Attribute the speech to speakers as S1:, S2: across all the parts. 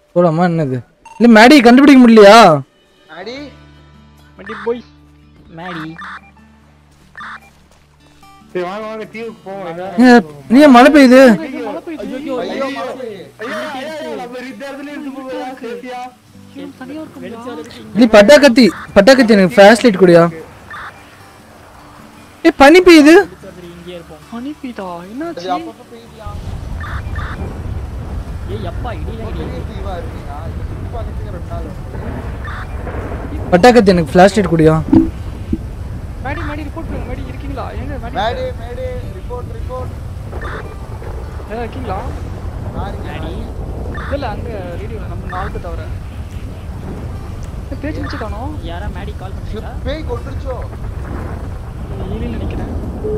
S1: போலாமா என்னது இல்ல மேடி கண்டுபிடிக்க முடியலையா
S2: அடி
S3: மண்டி போய் மேடி
S4: சரி வாங்க வாங்க தீவுக்கு போவோம் எதாவது.
S1: ஏ, நீ ஏன் மழை பெய்யுது
S3: மழை பெய்யுது
S2: ஐயோ மழை பெய்யுது.
S4: ஐயோ, ஐயோ, நம்ம இந்த இடத்துல இருந்து போகுதா, சேஃப்டியா?
S3: தனியா இருக்கு வெளிச்சம் இருக்கு
S1: நீ பட்டாக்கத்தி பட்டாக்கத்தி எனக்கு ஃபிளாஷ் லைட் குடியா ஏ பனி பெய்யுது
S3: இங்கே இருப்போம் பனி பெய்தா
S2: அது
S3: என்னாச்சு
S2: அப்பப்ப பெய்யுதியா?
S3: ஏய் அப்பா இடியில
S2: ரொம்ப பெரிய தீவா இருக்கீங்க. இதை சுத்தி பார்க்கறதுக்கு ரெண்டு நாள் ஆகும்.
S1: பட்டாக்கத்தி எனக்கு ஃபிளாஷ் லைட் குடியா
S3: மேடி மேடி ரிப்போர்ட் பண்ணுங்க மேடி இருக்கீங்களா எங்க Maddy
S2: mayday mayday report report
S3: ஏதா இருக்கீங்களா
S2: மேடி
S3: இல்ல இல்ல அங்க ரேடியோல நம்ம நாலு பேர் தவிர ஏய், பேச்சு மிச்சு காணோம் யாரா மேடி கால் பண்ணிட்டா
S2: பேய் கொண்டுருச்சோ
S3: ஈவினிங் நினைக்கிறேன்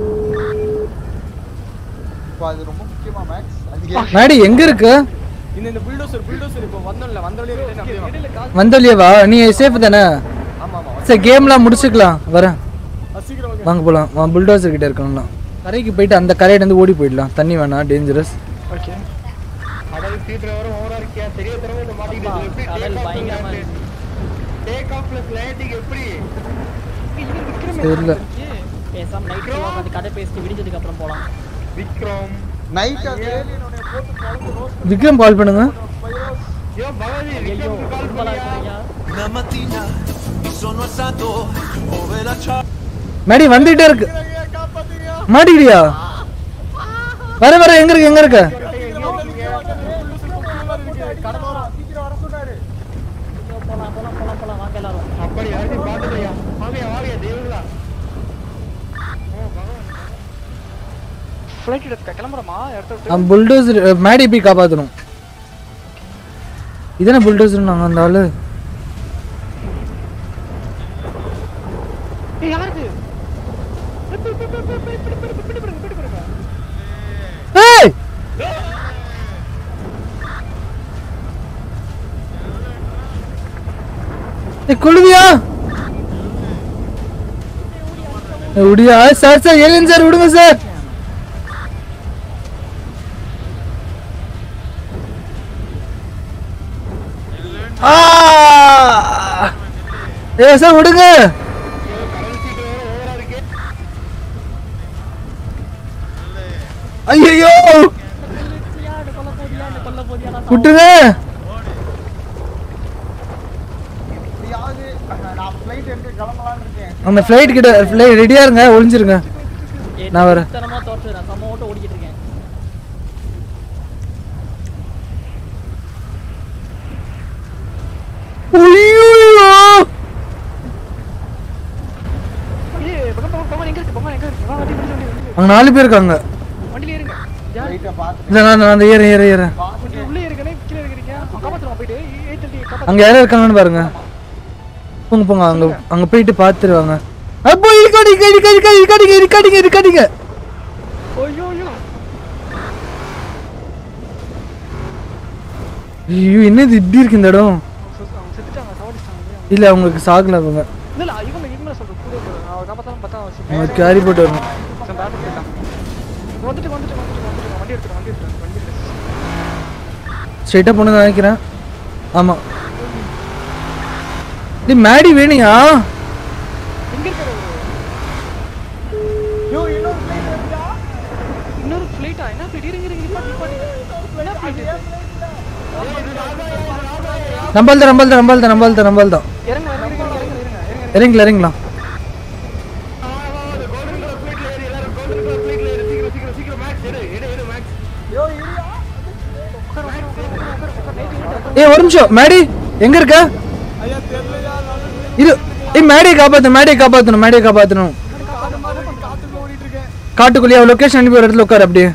S2: இப்போ அது ரொம்ப முக்கியமா மேக்ஸ் அது
S1: மேடி எங்க இருக்கு
S5: இந்த இந்த புல்டோசர் புல்டோசர் இப்போ வந்தோம்ல வந்தவளே ரிட்டர்ன் அப்படியே வா.
S3: இடையில கால்
S1: வந்தோலியவா நீ சேஃப் தானே
S5: ஆமா ஆமா
S1: சரி கேம்லாம் முடிச்சுக்கலாம் வரேன்
S5: அது சீக்கிரம் வாங்க
S1: வாங்க போலாம் புல்டோசர் கிட்ட இருக்கணும்னா கரைக்கு போயிட்டு அந்த கரையில இருந்து ஓடி போயிடலாம் தண்ணி வேணாம் டேஞ்சரஸ்
S3: ஓகே
S4: கடல் தீட்டுற வரை ஓவரா இருக்கியா தெரிய தரவே இந்த மாட்டிக்கிட்டு எப்படி
S3: கடல் பயங்கரமா
S4: டேக் ஆஃப் பிளஸ் லேண்டிங் எப்படி
S1: தெரியல
S3: பேசாம நைட் உட்காந்து கதை பேசிட்டு விடிஞ்சதுக்கு அப்புறம் போலாம்
S4: விக்ரம்
S2: நைட் அந்த ஏலியன் உன்னை போட்டு குழம்பு ரோஸ்ட்
S1: விக்ரம் கால் பண்ணுங்க
S2: பைரோஸ்
S4: ஐயோ பகவதி
S3: ஐயோ
S4: விக்ரம் கால்
S3: கும்பலா
S4: பண்ணியா
S3: இருக்காங்க
S6: Una mattina mi sono alzato, ove la ciao.
S1: Maddy வந்துகிட்டே இருக்கு மாட்டிக்கிட்டியா வர வர எங்க இருக்கு எங்க இருக்கு
S2: சீக்கிரம் வர சொன்னாரு
S3: போலாம் போலாம் போலாம் போலாம் வாங்க எல்லாரும்
S4: அப்படி யாரையும் பார்த்துலையா வாங்கயா வாங்கயா தெய்வங்களா
S3: ஃப்ளைட் எடுக்க கிளம்புறோமா இடத்த விட்டு
S1: புல்டோசர் மேடி போய் காப்பாத்தணும் இதானே புல்டோசர் நாங்க அந்த ஆளு
S3: ஏய் யாருக்கு பிடி பிடி பிடி பிடி பிடி பிடி பிடி பிடி பிடி பிடி பிடி
S1: ஏய் ஏய் குழுவியா ஏய், விடியா சார் சார் ஏலியன் சார் விடுங்க சார் ஆ ஏ சார் விடுங்க ஐயோ
S3: யாரு கொல்ல போதியா இல்ல கொல்ல போதியா நான்
S1: விட்டுங்க
S2: யாரு நான் ஃப்ளைட் எடுத்து கிளம்பலாம்னு இருக்கேன்
S1: அந்த ஃப்ளைட் கிட்ட ஃப்ளைட் ரெடியா இருங்க ஒளிஞ்சிருங்க நான் வரேன்.
S3: தரமா தோற்று நான் சம ஓட்ட ஓடிக்கிட்டு இருக்கேன்
S1: ஐயோ
S3: ஏய் பக்கம் பக்கம் பக்கம் எங்க இருக்கு பக்கம் எங்க இருக்கு வா வண்டி வண்டி வண்டி
S1: அங்க நாலு பேர் இருக்காங்க
S3: வண்டில ஏறுங்க யார்
S2: ஃப்ளைட்டை பார்த்துட்டு
S1: இல்ல நான் நான் அந்த ஏறேன் ஏறேன் ஏறேன்
S3: வண்டி உள்ளே இருக்கனே கீழே இருக்கிறீங்க காப்பாத்துறோம் போயிட்டு ஏய் தள்ளி காப்பாத்து
S1: அங்க யாரும் இருக்காங்கன்னு பாருங்க போங்க போங்க அங்க அங்க போயிட்டு பாத்துருவாங்க அப்போ இருக்காடிங்க இருக்காடிங்க இருக்காடிங்க இருக்காடிங்க இருக்காடிங்க
S3: ஐயோ ஐயோ
S1: ஐயோ என்னது இப்படி இருக்கு இந்த இடம்
S3: அவங்க செத்துட்டாங்க சாவடிச்சிட்டாங்க
S1: இல்ல அவங்களுக்கு சாகல அவங்க
S3: இல்ல இல்ல இவங்க இவங்க சொல்ற கூட நான் காப்பாத்தாலும் பார்த்தா அவசியம்
S1: அவங்க கேரி போட்டு வரணும்
S3: சரி, பேக் போயிட்டான். வந்துட்டு வந்துட்டு வந்துட்டு வந்துட்டு வண்டி எடுத்துட்டு வண்டி எடுத்துட்டு வண்டி எடுத்துட்டு
S1: ஸ்ட்ரைட்டா போன நினைக்கிறேன் ஆமா நீ மேடி வேணியா
S3: எங்க இருக்காரு
S2: ஐயோ இன்னொரு ஃப்ளைட் வருதா
S3: இன்னொரு ஃப்ளைட்டா என்ன ஃப்ளைட் இருங்க இருங்க நிப்பாட்டி நிப்பாட்டி என்ன ஃப்ளைட்
S1: நம்பல் தான் நம்பல் தான் நம்பல் தான் நம்பல் தான் நம்பல் தான்
S3: இறங்க இறங்க இறங்க இறங்க இறங்க
S1: இறங்கல இறங்கலாம்
S2: ஐயோ இரியா
S1: ஏய் ஒரு நிமிஷம் மேடி எங்க இருக்க இரு ஏய் மேடியை காப்பாத்து மேடியை காப்பாத்தணும் மேடியை காப்பாத்தணும் காட்டுக்குள்ளேயே லொகேஷன் அனுப்பி ஒரு இடத்துல உட்காரு அப்படியே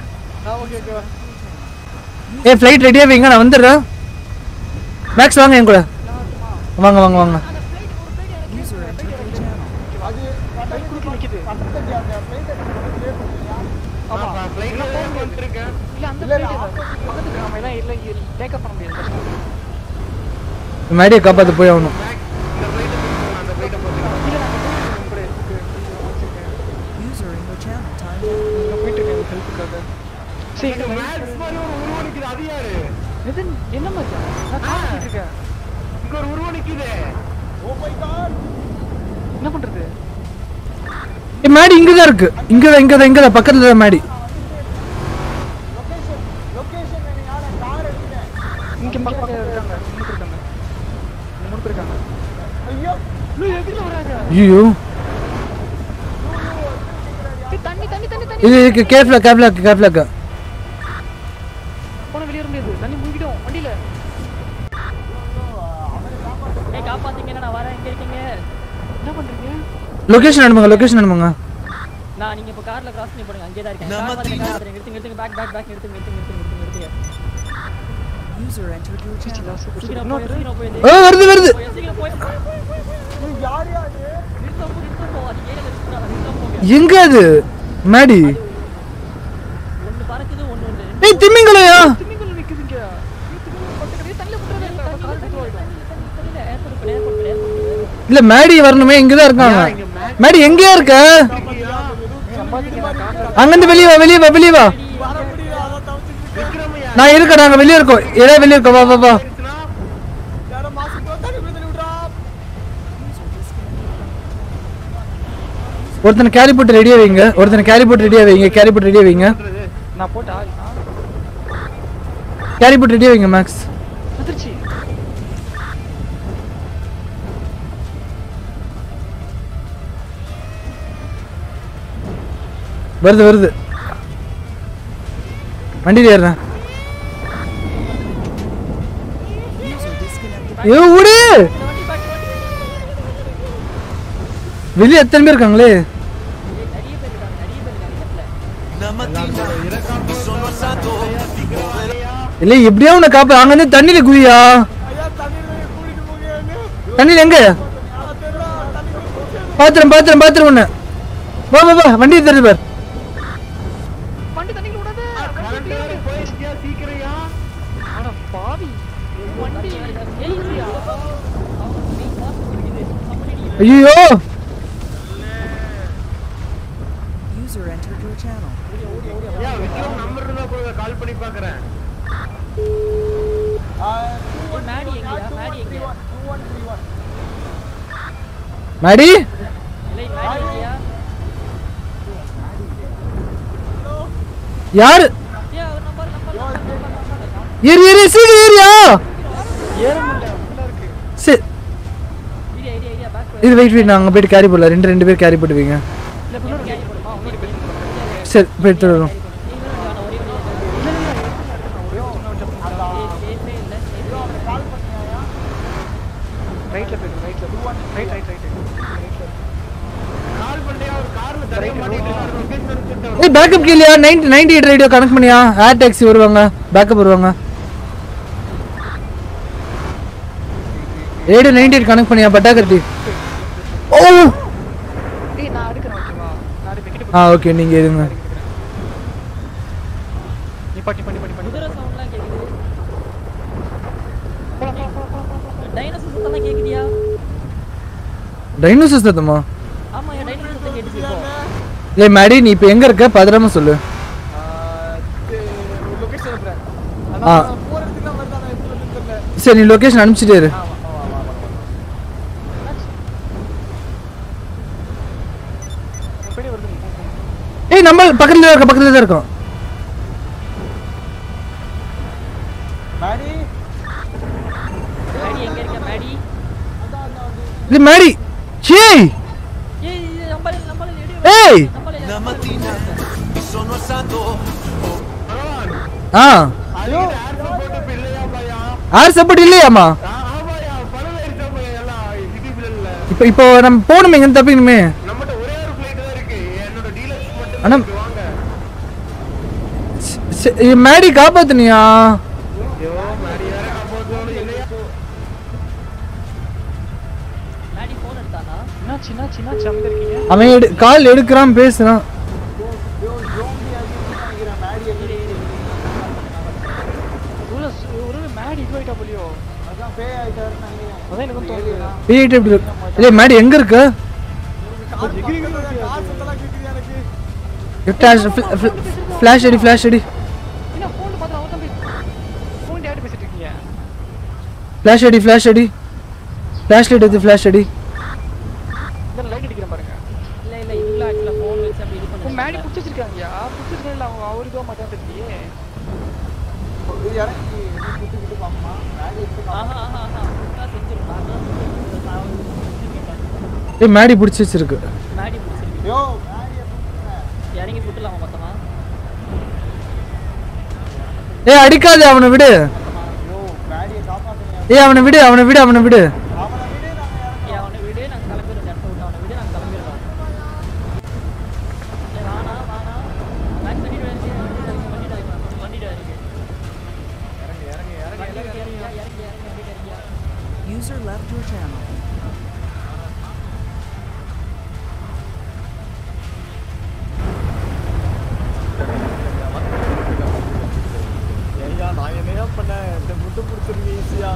S1: ஏய் ஃப்ளைட் ரெடியா வைங்க நான் வந்துடுறேன் மேக்ஸ் வாங்க என் கூட வாங்க வாங்க வாங்க
S3: ஆமா இல்ல அந்த ஃப்ளைட் பக்கத்துக்கு நம்ம எல்லாம் இல்ல டேக் அப் பண்ண முடியாது கஷ்டம்
S1: மேடியை காப்பாத்து போய் ஆகணும்
S3: இல்ல நான் கூட
S7: User in your channel timed out.
S3: இங்க போயிட்டு இருக்கேன் ஹெல்ப்புக்காக சரி இங்க
S4: மேக்ஸ் மாதிரி ஒரு உருவம் இருக்குது அது யாரு
S3: நிதின் என்ன மச்சான் நான் காமிச்சிட்டு இருக்கேன்
S4: இங்க ஒரு உருவம் நிக்குது
S3: என்ன பண்றது
S1: ஏய் மேடி இங்க தான் இருக்கு இங்க தான் இங்க தான் இங்க தான் பக்கத்துல தான் மேடி
S3: இங்க பக்கத்துல இருக்காங்க மூணு பேர் இருக்காங்க இங்க மூணு பேர் இருக்காங்க ஐயோ எதுல வராங்க
S1: ஐயோ
S3: ஏய், தண்ணி தண்ணி தண்ணி தண்ணி
S1: இது இருக்கு கேர்ஃபுல்லா கேர்ஃபுல்லா கேர்ஃபுல்லா
S3: போன வெளியே வர முடியாது தண்ணி மூழ்கிடும் வண்டியில
S8: ஏய் காப்பாத்தீங்க நான் வரேன் எங்க இருக்கீங்க
S3: என்ன பண்றீங்க
S1: லொகேஷன் அனுப்புங்க லொகேஷன் அனுப்புங்க
S8: நான் நீங்க இப்ப கார்ல கிராஸ் பண்ணி போடுங்க அங்கேயே தான் இருக்கேன் கார் பாருங்க கார் பாருங்க நிறுத்துங்க நிறுத்துங்க பேக் பேக் பேக் நிறுத்துங்க நிறுத்துங்க நிறுத்துங்க நிறுத்துங்க நிறுத்துங்க
S7: User entered your channel.
S8: சீக்கிரம் போய் சீக்கிரம் போய்
S1: ஓ வருது வருது
S8: போய், சீக்கிரம் போய் யார் யாரு நிறுத்தம் போ நிறுத்தம் போ அது ஏரியா நிறுத்தம் நிறுத்தம் போங்க
S1: எங்க அது மேடி
S8: ஒன்னு பறக்குது ஒன்னு வந்து
S1: ஏய் திமிங்கலையா
S3: திமிங்கல் நிக்குதுங்க பக்கத்துலயே தண்ணி புட்டுறது கார் எடுத்து போயிடும்
S8: தெரியல ஏர்போர்ட் போய் ஏர்போர்ட் போய் ஏர்போர்ட்
S1: இல்ல மேடி வரணுமே இங்க தான் இருக்காங்க மேடி எங்கயா இருக்க அங்கிருந்து வெளியே வா வெளியே வா வெளியே வா நான் இருக்கேன் நாங்க வெளியே இருக்கோம் ஏதா வெளியே இருக்கோம் வா வா வா
S2: யாரோ மாசம் தண்ணி குடி தண்ணி விட்றா
S1: ஒருத்தனை கேரி போட்டு ரெடியா வைங்க ஒருத்தனை கேரி போட்டு ரெடியா வைங்க கேரி போட்டு ரெடியா வைங்க
S3: நான் போட்டா
S1: கேரி போட்டு ரெடியா வைங்க மேக்ஸ்
S3: வந்துருச்சு
S1: வருது வருது வண்டியில் ஏறுறேன்
S7: User disconnected.
S1: ஐயோ விடு வெளியே எத்தனை பேர் இருக்காங்களே
S6: Una mattina mi sono alzato di correre
S1: இல்ல எப்படியா உன்னை காப்ப அங்க இருந்து தண்ணியில குதியா தண்ணியில எங்க பாத்திரம் பாத்திரம் பாத்திரம் ஒண்ணு வா வா வா வண்டி தருது பார்
S3: வண்டி தண்ணிக்குள்ள விடாத
S4: கரண்ட் வேற போயிருக்கியா சீக்கிரம்யா
S3: ஆனா பாவி வண்டி ஏய்யா
S1: ஐயோ
S7: User entered your channel.
S4: Yeah Vikram number இருந்தா கொடுங்க கால் பண்ணி பாக்குறேன்
S8: மேடி எங்கயா மேடி எங்கயா
S1: மாடி
S8: இல்லை மேடி எங்கயா
S1: யாரு
S8: ஏ அவர் நம்பர் நம்பர்
S1: ஏறி ஏறி சீக்கிரம் ஏறியா
S3: ஏற முடியல உள்ள இருக்கு
S1: சரி
S8: ஏரியா ஏரியா ஏரியா பேக்
S1: இது வெயிட் வெயிட் நான் அங்க போயிட்டு கேரி போடல ரெண்டு ரெண்டு பேர் கேரி போட்டுவீங்க
S3: இல்ல உள்ள இருக்கு போடுமா உங்களுக்கு போய்
S1: சரி போயிட்டு வரோம்
S3: ரைட்ல போயிடு ரைட்ல ரைட் ரைட் ரைட்
S4: கால் பண்ணியா ஒரு கார்ல தரைய மாட்டிட்டு லொகேஷன் அனுப்பிச்சு
S1: ஏய் பேக்கப் இல்லையா ninety ninety eight radio connect பண்ணியா ஏர் டாக்ஸி வருவாங்க பேக்கப் வருவாங்க ரேடியோ நைன்டி எயிட் கனெக்ட் பண்ணியா பட்டாக்கத்தி ஓ
S3: ஏய் நான் எடுக்கிறேன் ஓகேவா நான் எடுத்து கிட்ட
S1: ஆ ஓகே நீங்க இருங்க
S3: நீ பாட்டி பண்ணி பண்ணி பண்ணி
S8: குதிரை சவுண்ட்லாம் கேக்குது
S3: போலாம் போலாம் போலாம் போலாம் போலாம்
S8: டைனோசர் சத்தம்லாம் கேக்குதியா
S1: டைனோசர் சத்தமா
S8: ஆமா என் டைனோசர் சத்தம் கேட்டுச்சு இப்போ
S1: ஏய் மேடி நீ இப்போ எங்க இருக்க பத்திரமா சொல்லு
S2: லொகேஷன் அனுப்புறேன்
S1: ஆ.
S2: ஆனா போற இடத்துக்கு தான் வருது ஆனா எப்படி வந்து தெரியல
S1: சரி நீ லொகேஷன் அனுப்பிச்சிட்டே இரு
S3: எப்படி வருது
S1: ஏய் நம்ம பக்கத்துல தான் இருக்கோம் பக்கத்துல தான் இருக்கோம்
S2: மேடி
S8: மேடி எங்க இருக்க மேடி
S1: இது மேடி ஏய்
S8: ஏய் இது நம்பர் நம்பர் எடி
S1: ஏய்
S8: number
S6: Una mattina mi sono alzato
S1: ஆ
S4: ஐயோ ஏர் போட்டு பிள்ளையா பையா
S1: ஆர் சப்போர்ட் இல்லையாமா
S4: ஆமாயா பணம் ஏறிட்டா பையா எல்லாம் சிட்டி பிள்ளைல
S1: இப்போ இப்போ நம்ம போகணுமே எங்க தப்பிக்கணுமே
S4: நம்மகிட்ட ஒரே ஒரு ஃபிளைட் தான் இருக்கு என்னோட டீலர்ஸ் மட்டும்
S1: அண்ணா.
S4: இருக்கு, வாங்க
S1: ஸ்- ஸ்- ஏய், மேடி காப்பாத்துனியா
S4: ஐயோ மாடி வேற காப்பாத்தணும் இல்லையா
S8: மேடி ஃபோன் எடுத்தானா
S3: என்னாச்சு என்னாச்சு என்னாச்சு அமைதி இருக்கீங்க
S1: அவன் எடு கால் எடுக்கிறான் பேசுறான்
S3: உள்ள ஒரு மேடி இது ஆயிட்டா போலியோ
S2: அதான் பே ஆயிட்டாருன்னு நினைக்கிறேன்
S3: அதான் எனக்கும் தோணுது
S1: ஏய் எப்படி இருக்கு? ஏய் மேடி எங்க இருக்க
S2: கார் பக்கத்துல தான் கார் சத்தம்லாம் கேக்குது எனக்கு
S1: ஃபிளாஷ் ஃபிளாஷ் அடி ஃபிளாஷ் அடி
S3: என்ன ஃபோன் பார்த்தா அவன் தம்பி ஃபோன் யார்கிட்ட பேசிட்டு
S1: ஃப்ளாஷ் அடி ஃப்ளாஷ் அடி ஃப்ளாஷ் லைட் எடுத்து ஃப்ளாஷ் அடி
S3: இந்த லைட் அடிக்கிறேன் பாருங்க
S8: இல்ல இல்ல இதுல ஆக்சுவலா ஃபோன் வச்சு அப்படி இது
S3: உன்
S8: பண்ணு
S3: மேடி பிடிச்சி வச்சிருக்காங்கயா பிடிச்சி வச்சிருக்கா அவங்க அவரு இதுவா மாட்டான் தெரியலையே
S2: இது இறங்கி குத்துக்கிட்டு பாப்பா மேலே எடுத்து
S8: ஆஹா ஆஹா ஆஹா நான் செஞ்சிரும் நான் தான் செஞ்சிருக்கேன். நான் செஞ்சிருக்கேன்.
S1: ஏய் மேடி பிடிச்சி வச்சிருக்கு
S8: மேடி பிடிச்சிருக்கு
S2: யோ மேலே புடிங்க
S8: இறங்கி சுட்டலாமா மொத்தமா
S1: ஏய் அடிக்காத அவனை விடு
S2: யோ மேடியை காப்பாத்துங்க
S1: ஏய் அவனை விடு அவனை விடு அவனை விடு
S2: அவனை விடு நாங்க இறங்க
S8: ஏய் அவனை விடு நாங்க கிளம்பிடுறோம் இந்த இடத்த விட்டு அவனை விடு நாங்க கிளம்பிடுறோம் ஏய் வாணா வாணா மேக்ஸ் பண்ணிட்டு வரீங்க பண்ணிட்டு வரீங்க பண்ணிட்டு வரீங்க
S5: இறங்கு இறங்கு இறங்கு
S8: இறங்கி இறங்கி இறங்கி இறங்கி இறங்கி இறங்கி
S7: User left your channel.
S5: ஐயா நான் என்னையா பண்ணேன் இந்த முட்டு பிடிச்சிருங்க ஈஸியா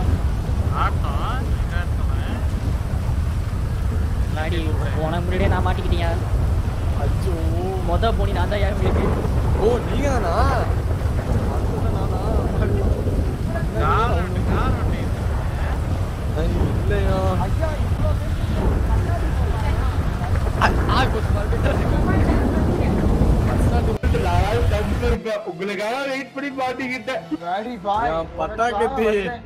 S8: முன்னாடி போன முன்னாடியே நான் மாட்டிக்கிட்டீங்க
S5: அச்சோ
S8: மொத போனி நான் தான் யாரும் இருக்கு
S5: ஓ நீங்க தானா நானா இல்லையா
S4: உங்களுக்காக வெயிட் பண்ணி மாட்டிக்கிட்டேன்
S2: மேடி பாய்
S5: ஏன் பட்டாக்கத்தி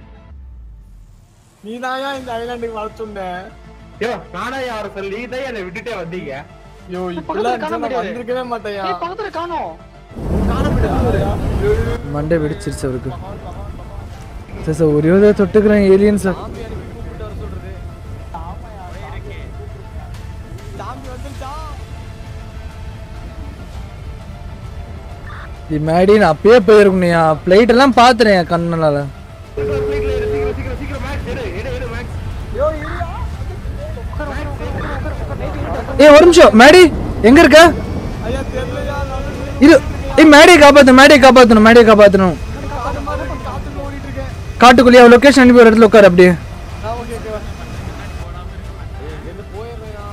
S5: நீ தாயா இந்த ஐலாண்டுக்கு வர சொன்ன
S4: யோ நானா யார சொல்லி தான் என்னை விட்டுட்டே வந்தீங்க
S5: ஐயோ
S3: பக்கத்துல
S5: இப்பெல்லாம்
S3: காண
S5: இருந்துச்சுன்னா நான்
S3: முடியாது.
S5: வந்திருக்கவே மாட்டேயா
S3: ஏய் பக்கத்துல காணோம்
S1: மண்டை வெடிச்சிருச்சு அவருக்கு சார் சார் ஒரே ஒரு தொட்டுக்கிறேன் ஏலியன் சார்
S5: சாமி எனக்கு கூப்பிட்டு வர சொல்றது சாமி வந்துருச்சா
S1: இது மேடி நான் அப்பயே போயிருக்கணும்யா பிளைட் எல்லாம் பார்த்துறேன் என் கண்ணனால
S4: ஃப்ளைட்ல ஏறு சீக்கிரம் சீக்கிரம் சீக்கிரம் மேக்ஸ் எடு எடு எடு மேக்ஸ்
S2: யோ இரியா
S1: ஏய் ஒரு நிமிஷம் மேடி எங்க இருக்க
S5: ஐயா தெரியலையா நான்
S1: இரு ஏய் மேடியை காப்பாத்தணும் மேடியை காப்பாத்தணும் மேடியை காப்பாத்தணும்
S5: காத்து மாதிரி காத்துக்கு ஓடிட்டு இருக்கேன்
S1: காட்டுக்குள்ளேயே லொகேஷன் அனுப்பி ஒரு இடத்துல உட்காரு அப்படியே
S5: நான் ஓகே ஓகே எங்க போயிடுறேன்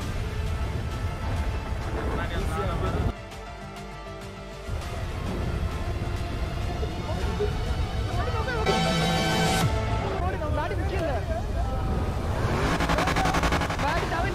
S3: மேடி முக்கியம் இல்ல மேடி தேவையில்ல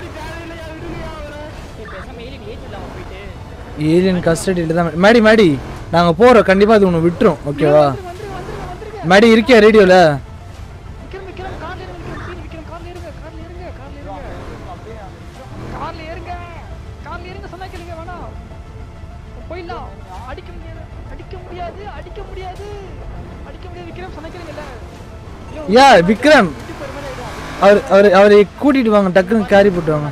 S8: ஏய் பேசாம ஏறி ஏறி இல்லாம போயிட்டு
S1: ஏலியன் கஸ்டடியில் தான் மேடி மேடி நாங்க போறோம் கண்டிப்பா அது உன்னை விட்டுரும் ஓகேவா மேடி இருக்கியா ரேடியோல
S3: விக்ரம் விக்ரம் கார்ல ஏறுங்க விக்ரம் சீன் விக்ரம் கார்ல ஏறுங்க கார்ல ஏறுங்க கார்ல ஏறுங்க கார்ல ஏறுங்க கார்ல ஏறுங்க சொன்னா கேளுங்க வேணாம் போயிடலாம் அடிக்க முடியாது அடிக்க முடியாது அடிக்க முடியாது அடிக்க முடியாது விக்ரம் சொன்னா கேளுங்கல்ல ஐயோ,
S1: யா விக்ரம்
S3: வீட்டுக்கு போற மாதிரி ஆயிடும்.
S1: அவர் அவர் அவரை கூட்டிட்டு வாங்க டக்குன்னு கேரி போட்டு வாங்க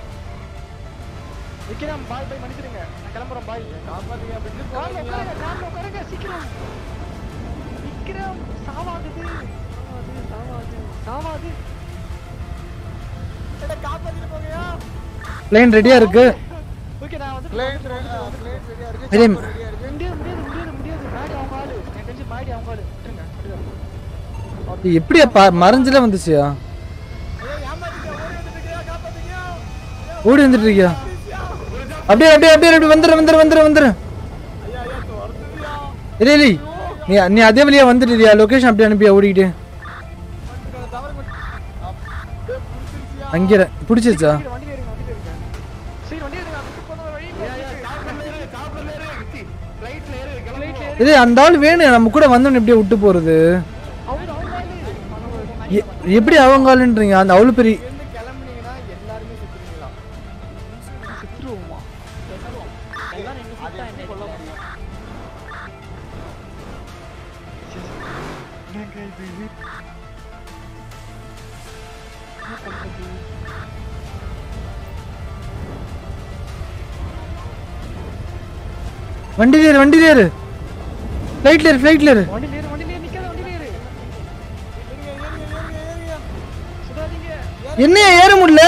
S3: விக்ரம் பாய் பாய் மன்னிச்சிடுங்க நான் கிளம்புறேன் பாய்
S5: காப்பாத்துங்க அப்படின்னு
S3: கார்ல உட்காருங்க கார்ல உட்காருங்க சீக்கிரம் விக்ரம் சாவாகுது சாவாது சாவாது சாவாது என்ன காப்பாத்திட்டு போங்கயா
S1: பிளைன் ரெடியா இருக்கு
S3: ஓகே நான் வந்து
S2: பிளேன் பிளேன் ரெடியா இருக்கு
S1: இதே
S3: முடியாது முடியாது முடியாது முடியாது மாடி அவங்க ஆளு எனக்கு தெரிஞ்சு மாடி அவங்க ஆளு விட்டுருங்க விட்டுருங்க.
S1: எப்படியா பா மறைஞ்சில வந்துச்சியா ஓடி வந்துட்டு இருக்கியா அப்படியே அப்படியே அப்படியே அப்படியே வந்துரு வந்துரு வந்துரு வந்துரு இல்லை இல்லை நீ நீ அதே வழியா வந்துட்டுறியா லொகேஷன் அப்படியே அனுப்பியா ஓடிக்கிட்டு அங்கே பிடிச்சிருச்சா
S3: சீக்கிரம் வண்டியில இருங்க வண்டியில இருங்க சரி வண்டியில இருங்க அதுக்கு போன வழி
S4: ஃப்ளைட்ல ஏறு
S3: ஃப்ளைட்ல
S1: இது அந்த ஆள் வேணும் நம்ம கூட வந்தோன்னு எப்படியே விட்டு போறது
S3: அவங்க அவங்க ஆளு
S1: எ- எப்படி அவங்க ஆளுன்றீங்க அந்த அவ்வளோ பெரிய
S5: இருந்து கிளம்புனீங்கன்னா எல்லாருமே செத்துருவீங்களா
S3: செத்துருவோமா
S8: எல்லாம் ரெண்டு சுத்தா என்ன கொல்ல
S3: என்னங்க இது என்ன பண்றது
S1: வண்டியில ஏறு வண்டியில ஏறு ஃப்ளைட்ல ஏறு ஃப்ளைட்ல ஏறு
S3: வண்டியில ஏறு வண்டியில ஏறு நிக்காத வண்டியில ஏறு சுடாதீங்க
S1: என்னையா ஏற முடியல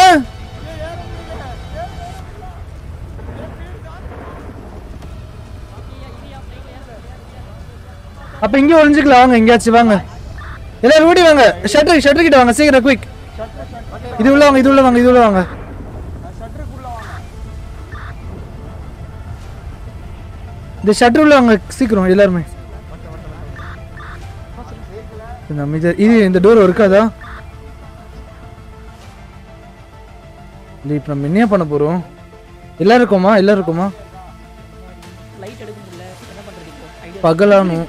S1: அப்ப இங்க ஒளிஞ்சுக்கலாம் வாங்க எங்கேயாச்சும் வாங்க எல்லாரும் ஓடி வாங்க ஷட்டர் ஷட்டர் கிட்ட வாங்க சீக்கிரம் குயிக் இது உள்ள வாங்க இது உள்ள வாங்க இது உள்ள வாங்க இந்த ஷட்டர் உள்ள வாங்க சீக்கிரம் எல்லாருமே இந்த அமைதியா இது இந்த டோர் இருக்காதா இல்லை இப்போ நம்ம என்ன பண்ண போறோம் எல்லாரும் இருக்கோமா எல்லாரும் இருக்கோமா
S8: லைட் எடுக்க முடியல என்ன பண்றது இப்போ ஐடியா
S1: பகலானும்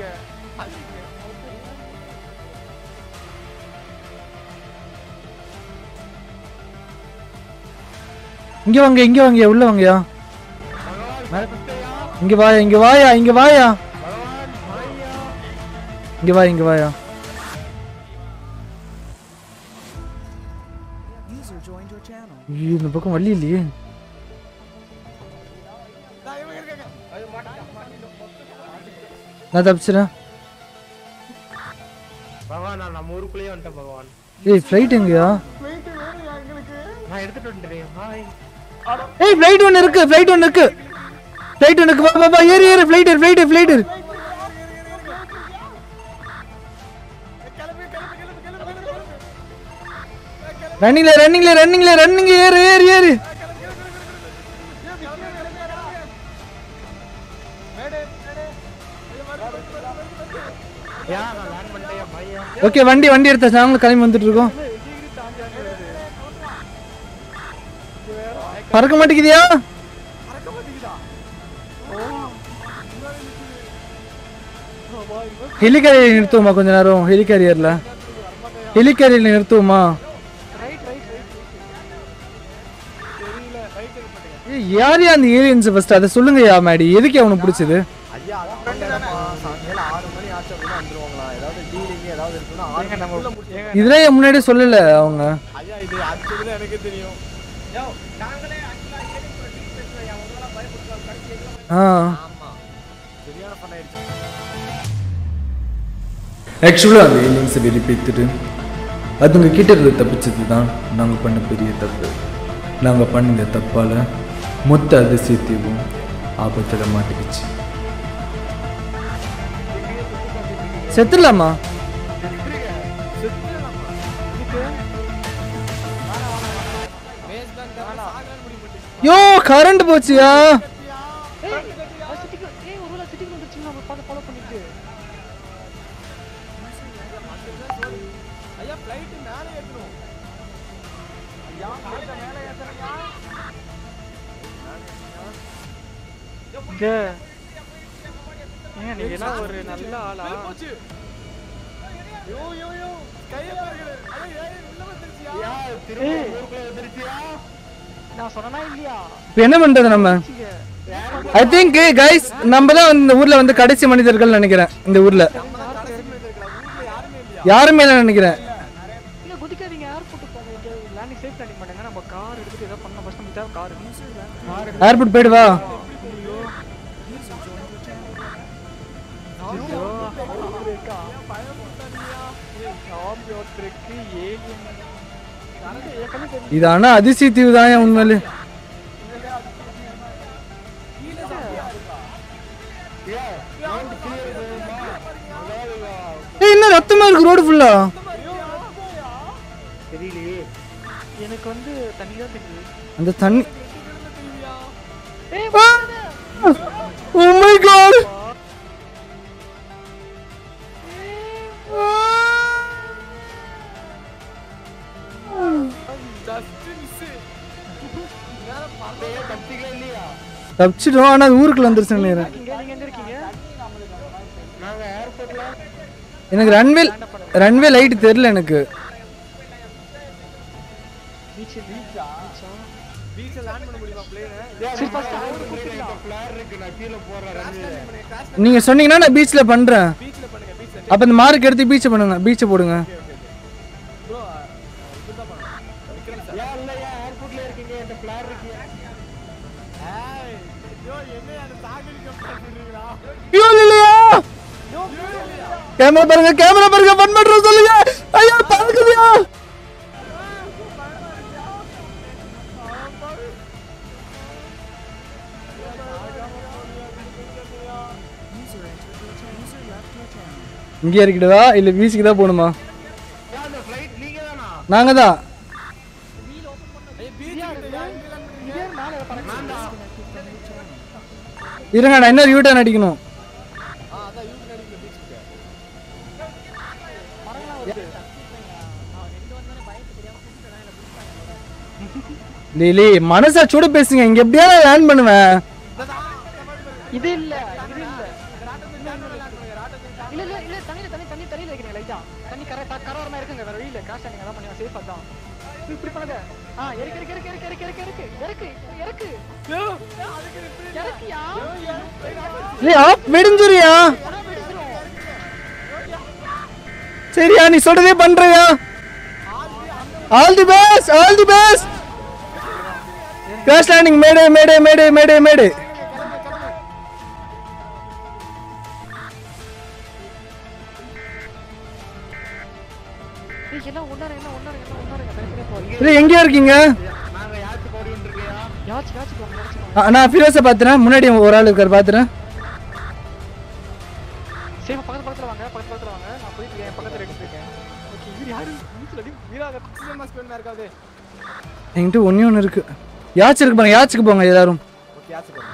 S1: இங்க வாங்க இங்க வாங்க உள்ள வாங்கயா இங்க வாயா இங்க வாயா இங்க வாயா இங்க வா இங்க வாயா
S7: User joined your channel.
S1: ஐயோ, இந்த பக்கம் வழி இல்லையே நான் தப்பிச்சிடேன்
S4: பகவான் நான் நம்ம ஊருக்குள்ளேயே வந்துட்டேன் பகவான்
S1: ஏய் ஃப்ளைட் எங்கயா
S4: நான் எடுத்துட்டு வந்துட்டேன் ஹாய்
S1: ஏய் ஃப்ளைட் ஒன்று இருக்கு ஃப்ளைட் ஒன்று இருக்கு ஃப்ளைட் ஒன்று இருக்கு வா வா வா ஏறு ஏறு ஃப்ளைட் ஏறு ஃப்ளைட் ஏறு ஃப்ளைட் ஏறு ரன்னிங்ல ரன்னிங்ல ரன்னிங்ல ரன்னிங் ஏறு ஏறு ஏறு
S4: யா நான் லேண்ட் பண்ணிட்டேன் பையா
S1: ஓகே வண்டி வண்டி எடுத்தாச்சு நாங்களும் கிளம்பி வந்துட்டு இருக்கோம் பறக்க மாட்டேங்குதியா ஹெலிகாரியர் நிறுத்துவோமா கொஞ்ச நேரம் ஹெலிகாரியர்ல ஹெலிகாரியர்ல நிறுத்துவோமா ஏய், யார் யா அந்த ஏலியன்ஸ் ஃபர்ஸ்ட் அதை சொல்லுங்கயா மேடி எதுக்கு அவனுக்கு பிடிச்சது
S5: ஐயா அதான் சாயங்காலம் ஆறு மணி ஆச்சு அப்படின்னா வந்துருவாங்களா ஏதாவது டீலிங் ஏதாவது இருக்குன்னா ஆறு மணிக்குள்ள முடிச்சு
S1: இதெல்லாம் ஏன் முன்னாடியே சொல்லல அவங்க
S5: ஐயா இது அடுத்ததுல எனக்கு தெரியும்
S1: ஆ
S5: சரியான பண்ண ஆயிடுச்சு
S1: ஆக்சுவலாக அந்த ஏலியன்ஸை வெளிப்பேத்துட்டு அதுங்க கிட்ட இருந்து தப்பிச்சது தான் நாங்கள் பண்ண பெரிய தப்பு நாங்கள் பண்ண இந்த தப்பால் மொத்த அதிசயத்தையும் ஆபத்தில் மாட்டிக்கிச்சு செத்துடலாமா யோ கரண்ட் போச்சியா
S3: ஏய் அது சிட்டிக்கு ஏய் ஒருவேளை சிட்டிக்கு வந்துருச்சுன்னா நம்ம பார்த்து ஃபாலோ பண்ணிட்டு
S5: ஐயா ஃப்ளைட் மேலே ஏற்றணும் ஐயா flight அ மேலே ஏத்துறீங்க
S3: இங்க ஏங்க நீங்க என்ன ஒரு நல்ல ஆளா
S5: போச்சு யோ யோ யோ கையை பாருங்க ஐயா ஏய் உள்ள வந்துருச்சியா
S4: யா திரும்ப ஊருக்குள்ள வந்துருச்சியா
S3: நான் சொன்னனா இல்லையா
S1: இப்போ என்ன பண்ணுறது நம்ம ஐ திங்க் கைஸ் நம்ம தான் வந்து இந்த ஊரில் வந்து கடைசி மனிதர்கள் நினைக்கிறேன் இந்த ஊரில் யாருமே இல்லை நினைக்கிறேன்
S3: இல்ல குதிக்காதீங்க ஏர்போர்ட் போங்க இங்க லேண்டிங் சேஃப் லேண்டிங் பண்ணுங்க நம்ம கார் எடுத்துட்டு ஏதோ பண்ணலாம் ஃபர்ஸ்ட் நம்ம தேவை கார்
S1: ஏர்போர்ட் போயிடு வா இது ஆனா அதிசய தீவு தான் உண்மையிலே ஏய் என்ன ரத்தமா இருக்கு ரோடு ஃபுல்லா
S4: தெரியலையே
S3: எனக்கு வந்து தண்ணி தான் தெரியுது
S1: அந்த தண்ணி ஓ மை காட்
S4: தப்பிக்கல இல்லையா
S1: தப்பிச்சிட்டோம் ஆனா அது ஊருக்குள்ள வந்துருச்சு நினைக்கிறேன்
S3: இங்க நீங்க எங்க இருக்கீங்க
S4: நாங்க ஏர்போர்ட்ல
S1: எனக்கு ரன்வே ரன்வே லைட் தெரியல எனக்கு
S3: பீச் பீச்சா
S5: பீச்ல லேண்ட் பண்ண முடியுமா பிளேன்
S3: சரி ஃபர்ஸ்ட் அவரு கூப்பிடுங்க
S4: ஃபிளார் இருக்கு நான் கீழே போறேன் ரன்வே
S1: நீங்க சொன்னீங்கன்னா நான் பீச்ல பண்றேன்
S5: பீச்ல பண்ணுங்க பீச்ல
S1: அப்ப இந்த மார்க் எடுத்து பீச் பண்ணுங்க பீச்சை போடுங்க
S5: ப்ரோ இப்படிதான் பண்ணணும் விக்ரம் சார்
S4: யா இல்லையா ஏர்போர்ட்ல இருக்கீங்க என்கிட்ட ஃபிளார் இருக்கு
S5: ஏய் ஐயோ என்ன அந்த சாகரி கம்பெனி சொல்றீங்களா
S1: ஃபியூல் இல்லையா கேமரா பாருங்க கேமரா பாருங்க பன் பண்றோம் சொல்லுங்க ஐயா பறக்குதுயா
S7: User entered your channel. User left your channel.
S1: இங்கே இறக்கிடுவா இல்ல பீச்சுக்கு தான் போகணுமா
S4: யா அந்த ஃளைட் நீங்க தானா
S1: நாங்க தான்
S5: ஐயா பீச் கிட்ட யார் இங்க land பண்றீங்க
S3: இதே மேல பறக்க
S1: இருங்க நான் இன்னொரு யூட்டர்ன் அடிக்கணும்
S5: ஆ அதான் யூ நடிக்கல பீச் கிட்ட
S1: லே லே மனசாட்சியோட பேசுங்க இங்க எப்படியா லேண்ட் பண்ணுவேன்
S3: இது இல்ல இது இல்ல இல்ல இல்ல இல்ல தண்ணியில தண்ணி தண்ணி தண்ணியில வைக்கிறீங்க லைட்டா தண்ணி கரை கரோரமா இருக்குங்க வேற வழியில கிராஷ் நீங்க அதான் பண்ணுங்க சேஃபா தான் இப்படி பண்ணுங்க ஆ இறக்கு இறக்கு இறக்கு இறக்கு இறக்கு இறக்கு இறக்கு இறக்கு இறக்கு இறக்கியா
S1: லே ஆப் வெடிஞ்சிரியா சரியா நீ சொல்றதே பண்றியா all the best all the best crash landing mayday mayday mayday mayday mayday
S3: ஏய் எல்லாம் ஒண்ணாரு எல்லாம் ஒண்ணாரு எல்லாம் ஒண்ணாரு தனித்தனியா போறீங்க
S1: இல்லை எங்கேயா இருக்கீங்க
S4: நாங்க யாருக்கு போடுன்னு இருக்கியா
S3: யாச்சு யாச்சு போங்க யாச்சு போங்க
S1: ஆ, நான் ஃபிரோஸை பார்த்துறேன் முன்னாடி ஒரு ஆள் இருக்கார் பார்த்துறேன்
S3: சேஃபா பக்கத்து பக்கத்துல வாங்க பக்கத்து பக்கத்துல வாங்க நான் போயிட்டு இருக்கேன் பக்கத்துல எடுத்து இருக்கேன் ஓகே இவர் யாரு வீட்டுல அடி வீராக
S2: மாஸ்க் வேணுமா இருக்காது
S1: என்கிட்ட ஒன்றே ஒன்று இருக்கு யாச்சு இருக்கு பாருங்க யாச்சுக்கு போங்க எல்லாரும்
S2: ஓகே ஆச்சு போங்க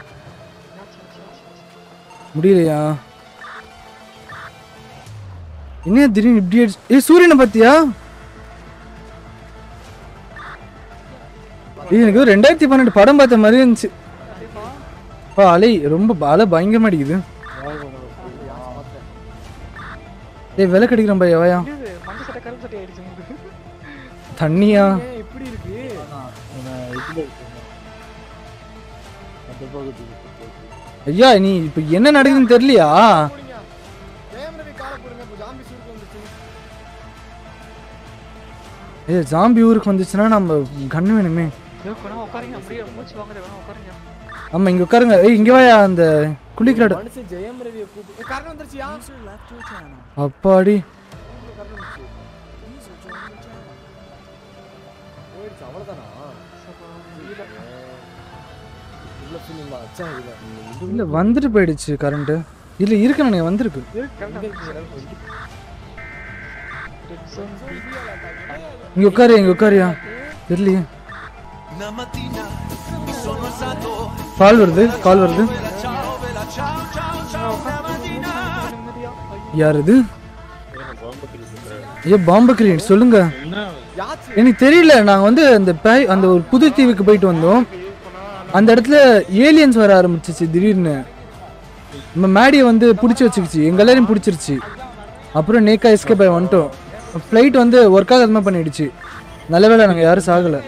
S1: முடியலையா என்ன திடீர்னு இப்படி அடிச்சு ஏய் சூரியனை பார்த்தியா ஏய், எனக்கு ஒரு ரெண்டாயிரத்தி பன்னெண்டு படம் பார்த்த மாதிரி இருந்துச்சு பா அலை ரொம்ப ப- அலை பயங்கரமா அடிக்குது ஏய் விலை கிடைக்கிறேன் பையா வாயா
S3: இது மஞ்சள் சட்டை கருப்பு சட்டை ஆயிடுச்சு உங்களுக்கு
S1: தண்ணியா
S2: ஏன் இப்படி இருக்கு
S1: ஐயா நீ இப்ப என்ன நடக்குதுன்னு தெரியலையா
S2: போடுங்க ஜெயம் ரவி காலை போடுங்க இப்போ ஜாம்பி சூருக்கு வந்துச்சு
S1: ஏய் ஜாம்பி ஊருக்கு வந்துச்சுன்னா நம்ம கண்ணு வேணுமே
S3: இதோ வேணா உட்காருங்க அப்படியே மூச்சு வாங்குறது வேணா உட்காருங்க
S1: ஆமா இங்க உட்காருங்க ஏய் இங்க வாயா அந்த குளிக்கிற இடம்
S2: மனுஷன் ஜெயம் ரவியை கூப்பிட்டு Karan வந்துருச்சியா
S7: User left your channel.
S1: அப்பாடி
S7: User joined your channel.
S2: போயிடுச்சு அவ்வளவுதானா இவ்வளோ ஃபீலிங்களா அச்சா இல்லை
S1: இல்ல வந்துட்டு போயிடுச்சு கரண்ட் இல்ல இருக்கு நான் வந்திருக்கு இங்க உட்காரு இங்க உட்காரியா தெரியலையே
S6: Una mattina mi sono alzato
S1: கால் வருது கால் வருது
S6: Ciao, bella ciao, ciao, ciao Una mattina
S1: யார் இது ஐயோ பாம்பு கிரீன் சொல்லுங்க
S2: யாச்சு
S1: எனக்கு தெரியல நாங்க வந்து அந்த பை- அந்த ஒரு புது தீவுக்கு போயிட்டு வந்தோம் அந்த இடத்துல ஏலியன்ஸ் வர ஆரம்பிச்சிச்சு திடீர்னு நம்ம மேடியை வந்து பிடிச்சி வச்சுக்கிச்சு எங்க எல்லாரையும் பிடிச்சிருச்சு அப்புறம் நேக்கா எஸ்கேப் ஆகி வந்துட்டோம் ஃப்ளைட் வந்து ஒர்க் ஆகாத மாதிரி பண்ணிடுச்சு நல்ல வேளை நாங்கள் யாரும் சாகலை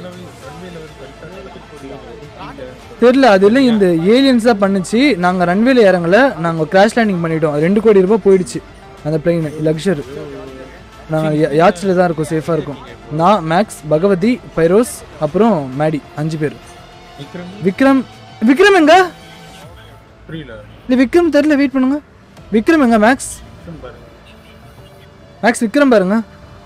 S1: தெரியல அது இல்லை இந்த ஏலியன்ஸ் தான் பண்ணுச்சு நாங்கள் ரன்வேல இறங்கல நாங்கள் கிராஷ் லேண்டிங் பண்ணிட்டோம் ரெண்டு கோடி ரூபாய் போயிடுச்சு அந்த பிளெயின் லக்ஷர் நாங்கள் யாச்சில் தான் இருக்கோம் சேஃபாக இருக்கும் நான் மேக்ஸ் பகவதி பைரோஸ் அப்புறம் மேடி அஞ்சு பேர் விக்ரம் விக்ரம் எங்க இல்லை விக்ரம் தெரியல வெயிட் பண்ணுங்க விக்ரம் எங்க மேக்ஸ் மேக்ஸ் விக்ரம் பாருங்க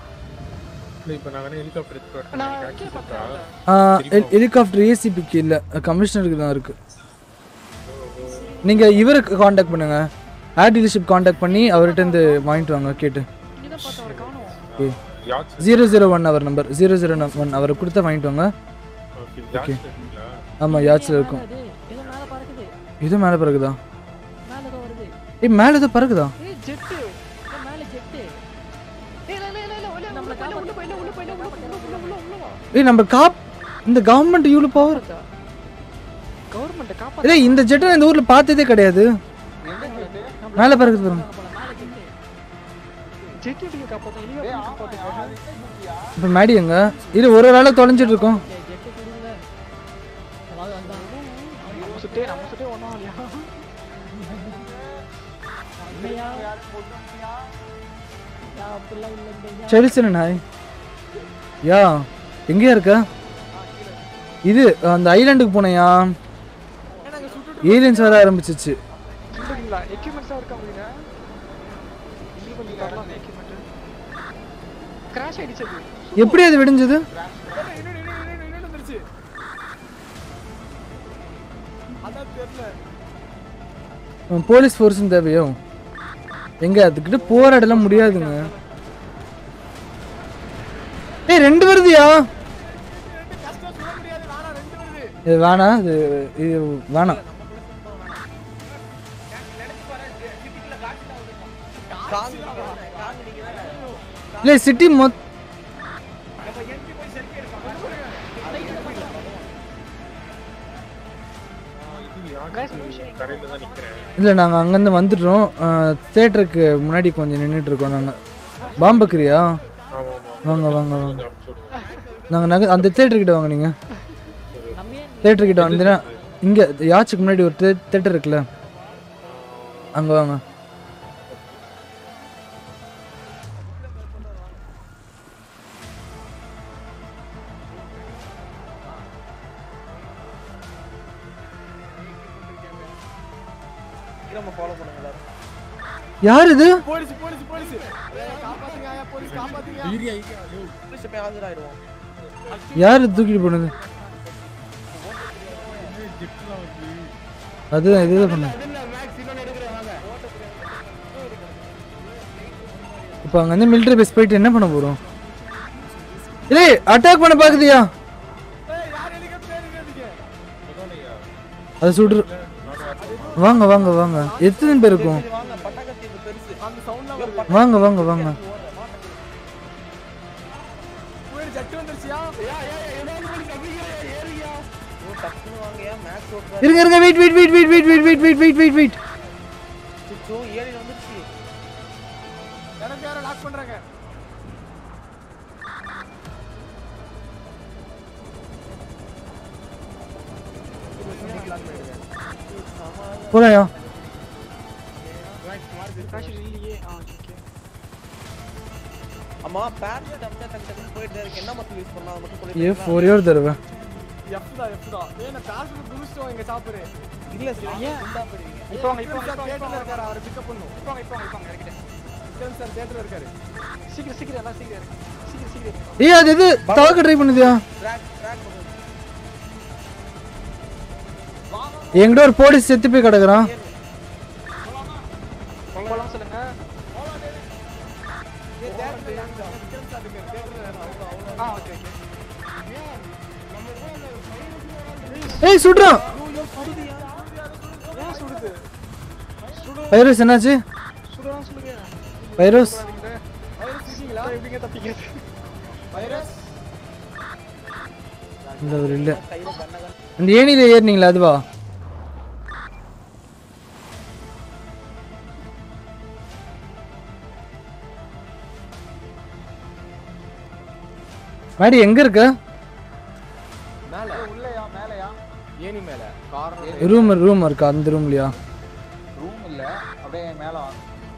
S1: ஹெலிகாப்டர் ஏசிபிக்கு இல்லை கமிஷனருக்கு தான் இருக்கு நீங்கள் இவருக்கு காண்டாக்ட் பண்ணுங்க ஏர் டீலர்ஷிப் காண்டாக்ட் பண்ணி அவர்கிட்ட இருந்து வாங்கிட்டு வாங்க கேட்டு
S3: இங்கதான் பார்த்தேன் அவரை காணோம்
S1: ஜீரோ ஜீரோ ஒன் அவர் நம்பர் ஜீரோ ஜீரோ ஒன் அவரை கொடுத்தா வாங்கிட்டு வாங்க ஓகே ஆமாம் யாச்சில் இருக்கும்
S8: அது ஏதோ மேல பறக்குது
S1: இது மேலே பறக்குதா
S8: மேல ஏதோ வருது
S1: ஏய் மேலே ஏதோ பறக்குதா
S3: ஏய் ஜெட்டு
S8: ஏதோ மேல ஜெட்டு
S3: ஏய் இல்ல இல்ல இல்ல இல்ல உள்ள
S8: நம்மள
S3: உள்ள உள்ள போய் உள்ள போய் உள்ள போய் உள்ள உள்ள உள்ள வா
S1: ஏய் நம்ம காப் இந்த கவர்மெண்ட் இவ்வளோ பவர்
S3: கவர்மெண்ட் காப்பாத்து
S1: இல்லை இந்த ஜெட்டை இந்த ஊரில் பார்த்ததே கிடையாது மேலே பறக்குது பாருங்க
S8: மேல ஜெட்டு
S3: ஜெட் எப்படி காப்பாத்தும் இல்லையா காப்பாத்துங்க
S1: இப்போ மேடி எங்க இது ஒரு ஒரு ஆளாக தொலைஞ்சிட்டு இருக்கோம்
S8: ஜெட்டு கொடுங்க அதாவது வந்தாங்க
S3: நம்ம சுட்டே நம்ம சுட்டே ஒன்றும் இல்லையா
S8: இல்லையா யா, அப்படிலாம் இல்லைங்க
S1: செல்சன நாய் யா எங்கேயா இருக்க இது அந்த ஐலாண்டுக்கு போனையா ஏலியன்ஸ் வர ஆரம்பிச்சிச்சு
S3: சொல்றீங்களா எக்யூப்மெண்ட்ஸா இருக்கா அப்படிங்க இன்னும் கொஞ்சம் தரலாம் எக்யூப்மெண்ட் கிராஷ் ஆயிடுச்சு அது
S1: எப்படி அது விடிஞ்சது
S2: இன்னொன்று இன்னொன்று இன்னொன்று வந்துருச்சு அதான் தெரியல
S1: போலீஸ் ஃபோர்ஸும் தேவையோ எங்க அதுக்கிட்ட போராடலாம் முடியாதுங்க ஏய் ரெண்டு வருதுயா
S2: கஷ்டம் சொல்ல முடியாது வேணாம் ரெண்டு வருது
S1: இது வேணாம் இது இது வேணாம் இல்லை சிட்டி மொத்
S3: கைஸ் ஒரு விஷயம்
S4: கரையில தான் நிக்கிறேன்
S1: இல்லை நாங்கள் அங்கேருந்து வந்துட்டோம் தேட்டருக்கு முன்னாடி கொஞ்சம் நின்றுட்டு இருக்கோம் நாங்கள் பாம்பக்கிரியா
S4: ஆமா ஆமா
S1: வாங்க வாங்க வாங்க
S4: அனுப்பிச்சு விடுங்க.
S1: நாங்கள் நகை அந்த தேட்டர்கிட்ட வாங்க நீங்கள்
S8: நம்ம ஏன்
S1: தேட்டர்கிட்ட வந்தீங்கன்னா இங்கே யாச்சுக்கு முன்னாடி ஒரு தே தேட்டர் இருக்குல்ல அங்கே வாங்க
S5: நம்ம ஃபாலோ பண்ணுங்க எல்லாரும்
S1: யார் இது
S5: போலீஸ் போலீஸ் போலீஸ் காப்பாத்துங்க ஐயா போலீஸ் காப்பாத்துங்க போலீஸ் போய் ஆஜராயிடுவோம்
S1: யார் இது தூக்கிட்டு போனது அதுதான் இதுதான் பண்ண இப்போ அங்கே வந்து மிலிட்டரி பேஸ் போயிட்டு என்ன பண்ண போகிறோம் ஏய் அட்டாக் பண்ண பார்க்குதியா அது சுடுற வாங்க வாங்க வாங்க எத்தனை பேர் இருக்கும்
S5: வாங்க பட்டாக்கத்தி இது பெருசு அந்த சவுண்ட்ல
S1: வாங்க வாங்க வாங்க
S5: போயிரு ஜட்டு வந்துருச்சியா யா யா யா ஏதாவது பண்ணி தப்பிக்கிறே ஏறியா ஓ டக்குனு வாங்கயா மேக்ஸ் ஓட்டுற
S1: இருங்க இருங்க wait wait wait wait wait wait wait wait wait wait wait
S5: சுச்சோ ஏறி வந்துருச்சு எனக்கு யார லாக் பண்றாங்க
S1: போலாயா
S3: crasher இல்லையே ஆ ஓகே
S5: அம்மா பேர் டம்டா டக் டக் போயிட்டு இருக்கு என்ன மத்து யூஸ் பண்ணா அது மட்டும்
S1: ஏ
S5: சொல்லி
S1: ஒரே ஒரு தடவை
S5: எஃப் தான் எஃப் தான் ஏய் நான் பேர் குடிச்சிட்டோம் இங்க சாப்பிடு இல்ல சார் ஏன் குண்டா போடுவீங்க
S3: இப்போ வாங்க இப்போ வாங்க இப்போ வாங்க, இப்போ
S5: தியேட்டர்ல
S3: வாங்க
S5: இருக்காரு அவரை பிக்கப் பண்ணும்
S3: இப்போ வாங்க இப்போ வாங்க இப்போ வாங்க இறக்கிட்டேன்
S5: விக்ரம் சார் தியேட்டர்ல இருக்காரு
S3: சீக்கிரம் சீக்கிரம் எல்லாம் சீக்கிரம் இறக்கு. சீக்கிரம் சீக்கிரம்
S1: ஏய் அது இது தாக்க ட்ரை பண்ணுதியா
S5: ட்ராக் ட்ராக் பண்ணுங்க
S1: என்கிட்ட ஒரு போலீஸ் செத்து போய் கிடக்குறான்
S3: போலாம் சொல்லுங்க
S5: ஏய் தியேட்டர்ல இருக்காரு விக்ரம் சார் இருக்காரு தியேட்டர்ல இருக்காரு
S3: ஆ ஓகே ஓகே
S1: ஏய் சுடுறான்
S3: ஏன் சுடுது
S1: பைரோஸ் என்னாச்சு
S3: சுடுறான்னு சொல்லுங்க
S1: பைரோஸ்
S3: வைரஸ் இருக்கீங்களா எப்படிங்க தப்பிக்கிறது
S5: வைரஸ்
S1: இல்லை ஒரு இல்லை
S5: கையில கண்ண கண்ண
S1: அந்த ஏணியில் ஏறினீங்களா அதுவா மாடி எங்க இருக்க
S5: மேல உள்ளயா மேலயா ஏணி மேல கார்னர்
S1: ரூம் ரூம் இருக்கா அந்த ரூம்லயா
S2: ரூம் இல்ல அப்படியே மேல வாங்க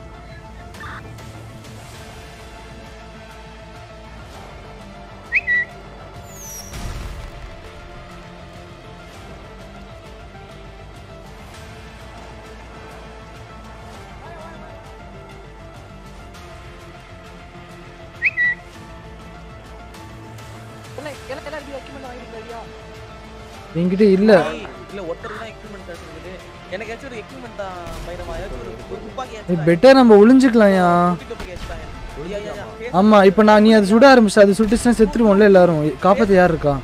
S3: எல்லாம் எல்லாம் எல்லாம் ரெடி எக்யூப்மெண்ட் வாங்கிட்டு ரெடியா
S1: என்கிட்ட இல்ல
S5: இல்ல ஒருத்தருக்கு தான் எக்யூப்மெண்ட் கிடைச்சிருக்கு எனக்கு ஏதாச்சும் ஒரு எக்யூப்மெண்ட் தான் பைரமா ஏதாச்சும் ஒரு ஒரு துப்பாக்கி
S1: ஏய் பெட்டர் நம்ம ஒளிஞ்சுக்கலாம்யா
S5: துப்பாக்கி ஏதாச்சும் யா யா யா
S1: ஆமா இப்போ நான் நீ அதை சுட ஆரம்பிச்சு அது சுட்டுச்சுன்னா செத்துருவோம்ல எல்லாரும் காப்பாத்த யார் இருக்கா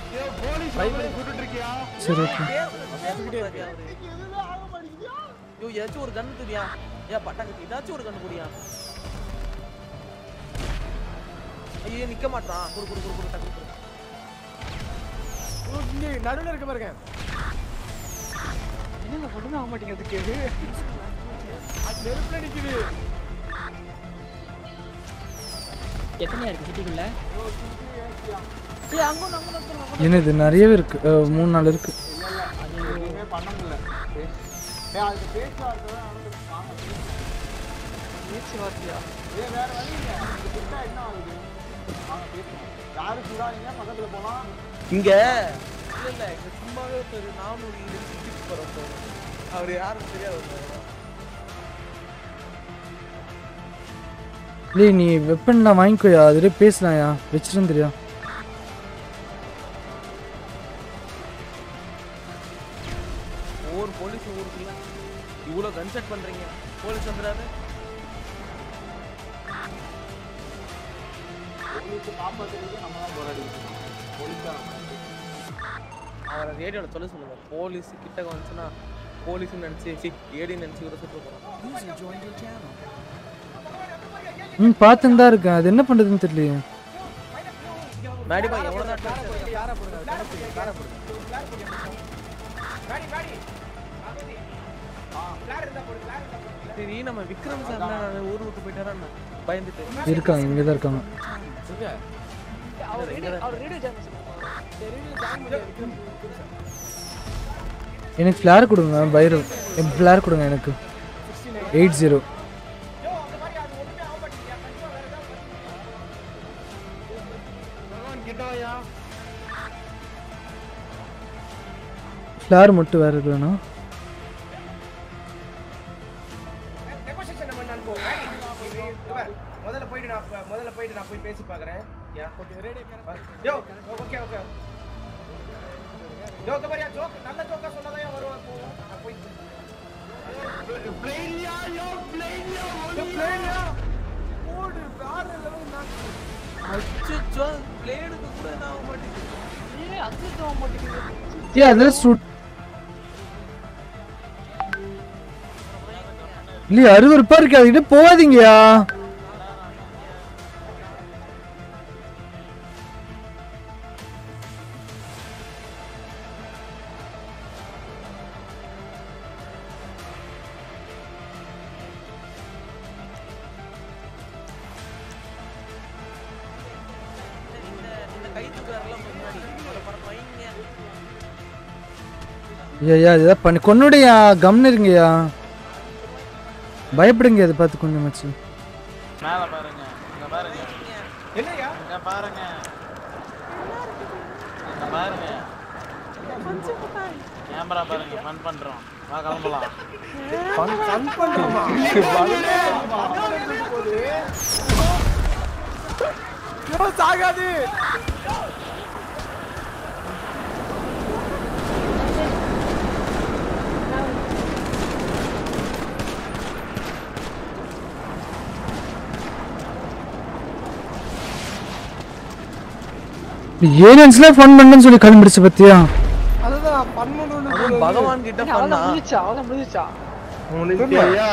S1: சரி ஓகே
S5: ஐயோ ஏதாச்சும் ஒரு கன் தெரியா ஏ பட்டாக்கத்தி ஏதாச்சும் ஒரு கன் குடியா ஐயோ நிக்க மாட்டான் குடு குடு குடு குடு டக்கு குடு இங்க நடுவுல இருக்க பாருங்க
S3: என்னங்க ஒண்ணுமே ஆக மாட்டேங்குது அதுக்கு
S5: அது நெருப்புல நிக்குது
S8: எத்தனையா இருக்கு சிட்டிக்குள்ள
S3: ஏய் அங்க ஒண்ணு, அங்க ஒண்ணு, அங்க ஒண்ணு.
S1: என்னது நிறையவே இருக்கு அஹ், மூணு நாள் இருக்கு
S2: எதுவுமே பண்ண முடியல ஏய் அதுக்கு பேச்சுவார்த்தை தான் நடந்துட்டு வாங்க.
S3: பேச்சு வார்த்தையா
S2: ஏய் வேற வழி இல்ல இது கிட்ட என்ன ஆகுது வாங்க பேசுவோம் யாரு சுடாதீங்க பக்கத்துல போனா
S5: இங்க இல்ல இல்ல இங்க சும்மாவே ஒரு நானூறு இடிச்சு போறோம் அவர் யாரும் தெரியாது ஒருத்தர்.
S1: டேய் நீ வெப்பன்லாம் வாங்கிக்கோயா அதுல பேசலாம்யா வச்சிருந்து தெரியா
S5: ஒவ்வொரு போலீஸ் ஊருக்குள்ள இவ்வளவு கன் செட் பண்றீங்க போலீஸ் வந்துடாது
S2: போலீஸ் காப்பாத்துறதுக்கு நம்ம தான் போராடிக்கணும் போலீஸ் தான்
S5: அவரை ரேடியோல சொல்ல சொல்லுங்க போலீஸ் கிட்ட வந்துச்சுன்னா போலீஸ் நினைச்சு சி ஏடி நினைச்சு கூட சுட்டு போறோம்
S7: User joined your channel.
S1: ம் பார்த்துன்னு தான் இருக்கேன் அது என்ன பண்றதுன்னு தெரியலையே
S5: மேடி பாய் எவ்வளவு தான் சரி நம்ம விக்ரம் சார் நான் ஊர் விட்டு போயிட்டாரா பயந்துட்டு
S1: இருக்காங்க இங்கே தான் இருக்காங்க
S3: அவர் ரேடியோ அவர் ரேடியோ ஜாயின் பண்ணுங்க
S1: எனக்கு ஃப்ளேர் கொடுங்க பைரவ் ஃப்ளேர் கொடுங்க எனக்கு எயிட் ஜீரோ ஃப்ளேர் மட்டும் வேறு எது வேணும்
S4: நெகோசியேஷன் நம்ம நான் போ முதல்ல போயிட்டு நான் ப- முதல்ல போயிட்டு நான் போய் பேசி பார்க்கறேன் yeah okay ready yo okay okay yo கபரியா ஜோக் நல்ல ஜோக்கா சொன்னதா வருவா போவோம் நான் போய் பிளேனியா யோ பிளேனியா பிளேனியா
S2: ஓடு வேற லெவல் மேட்ச்
S5: அச்சோ பிளேடுக்கு கூட நான் ஆக மாட்டேங்குது
S3: ஏன் அங்கே போக மாட்டேங்குது
S1: ஏ அதில் சுட் இல்லையா அறுவருப்பா இருக்கு அதுக்கிட்ட போகாதீங்கயா
S5: இந்த கைத்துக்காரெல்லாம் முன்னாடி ஒரு படம் வைங்க
S1: ஐயா இதை பண்ணி கொன்னுடையா கம்னு இருங்கய்யா பயப்படுங்க அதை பார்த்து கொஞ்சம் மச்சு
S2: மேல பாருங்க இங்க பாருங்க
S4: என்னையா
S2: இங்க பாருங்க இங்க பாருங்க கேமரா பாருங்க ஃபன் பண்றோம் வா கிளம்பலாம்
S4: ஃபன் பண்றோமா
S2: யோ சாகாது
S1: ஏலியன்ஸ்ல ஃபன் பண்ணுன்னு சொல்லி கண்டுபிடிச்சு பத்தியா
S2: அதுதான் ஃபன் பண்ணணும்
S5: பகவான் கிட்ட பண்ணா
S3: அவ்வளோ முடிச்சா அவ்வளோ முடிச்சா
S4: முடிஞ்சியா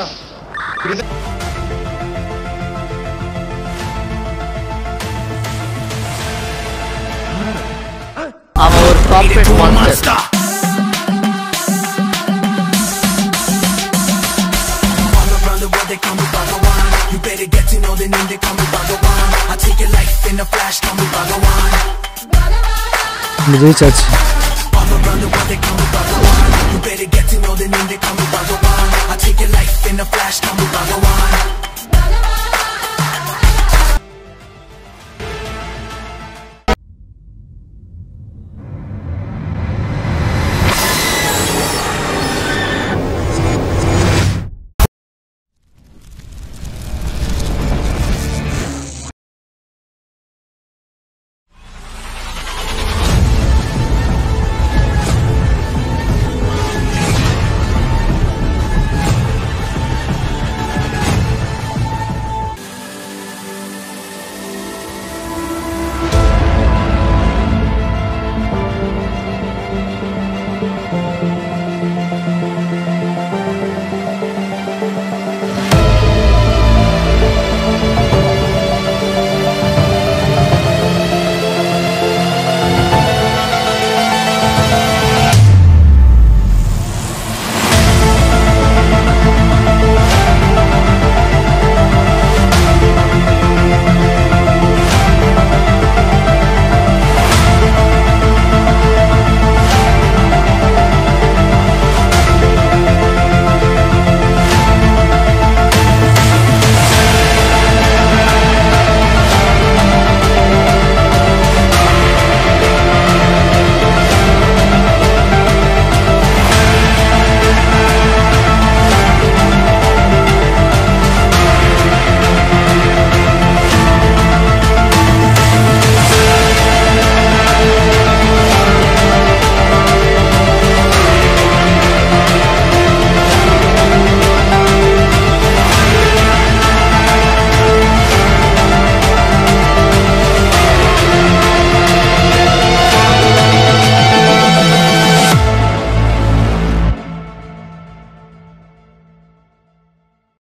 S5: அவன் ஒரு corporate monster
S6: All around the world they call me Bhagawan You better get to know the name they call me Bhagawan I take your life in a flash call me Bhagawan
S1: ஜெயிச்சாச்சு
S6: All around the world they call me Bhagawan You better get to know the name they call me Bhagawan I take your life in a flash call me Bhagawan